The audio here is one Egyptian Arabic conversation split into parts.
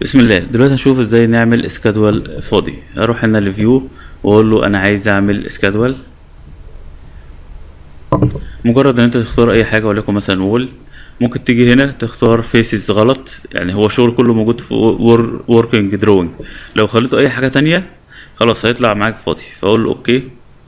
بسم الله دلوقتي هنشوف ازاي نعمل اسكادول فاضي اروح هنا لفيو واقول له انا عايز اعمل اسكادول مجرد ان انت تختار اي حاجه وليكن مثلا وول ممكن تيجي هنا تختار فيسز غلط يعني هو الشغل كله موجود في وركينج دروينج لو خليته اي حاجه تانية خلاص هيطلع معاك فاضي فاقول له اوكي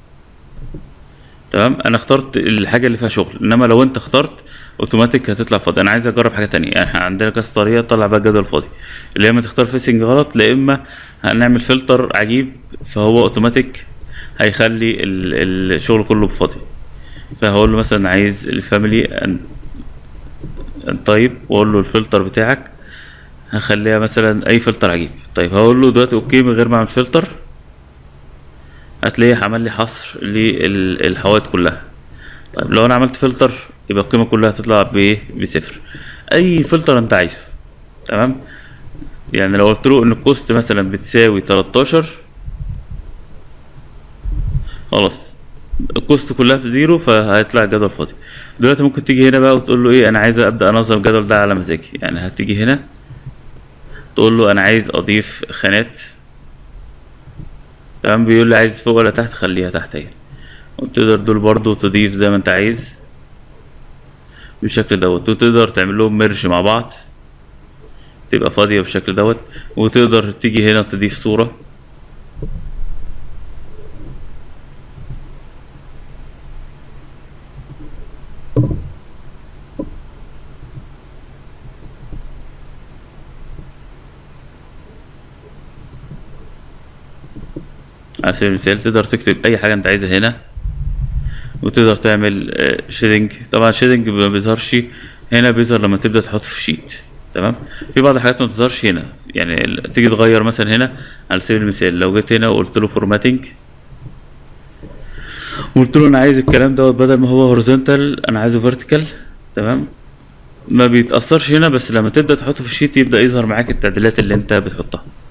تمام انا اخترت الحاجه اللي فيها شغل انما لو انت اخترت اوتوماتيك هتطلع فاضي انا عايز اجرب حاجه تانية يعني احنا عندنا كذا طريقه تطلع بقى جدول فاضي يا اما تختار فيسنج غلط لا اما هنعمل فلتر عجيب فهو اوتوماتيك هيخلي ال- الشغل كله فاضي فهقول له مثلا عايز الفاميلي ان طيب واقول له الفلتر بتاعك هخليها مثلا اي فلتر عجيب طيب هقول له دلوقتي اوكي من غير ما اعمل فلتر هتلاقيه عمل لي حصر للحوائط كلها طيب لو انا عملت فلتر يبقى القيمه كلها هتطلع بايه بصفر اي فلتر انت عايزه تمام يعني لو قلت له ان الكوست مثلا بتساوي 13 خلاص الكوست كلها في زيرو فهيطلع الجدول فاضي دلوقتي ممكن تيجي هنا بقى وتقول له ايه انا عايز ابدا انظم الجدول ده على مزاجي يعني هتيجي هنا تقول له انا عايز اضيف خانات تمام بيقول لي عايز فوق ولا تحت خليها تحت اهي وتقدر دول برضو تضيف زي ما انت عايز بالشكل دوت وتقدر تعمل لهم ميرج مع بعض تبقى فاضية بالشكل دوت وتقدر تيجي هنا تضيف صورة على سبيل المثال تقدر تكتب اي حاجة انت عايزها هنا وتقدر تعمل شيدنج طبعا شيدنج ما بيظهرش هنا بيظهر لما تبدا تحط في شيت تمام في بعض الحاجات ما بتظهرش هنا يعني ال- تيجي تغير مثلا هنا على سبيل المثال لو جيت هنا وقلت له فورماتنج وقلت له انا عايز الكلام دوت بدل ما هو هوريزونتال انا عايزه فيرتيكال تمام ما بيتاثرش هنا بس لما تبدا تحطه في الشيت يبدا يظهر معاك التعديلات اللي انت بتحطها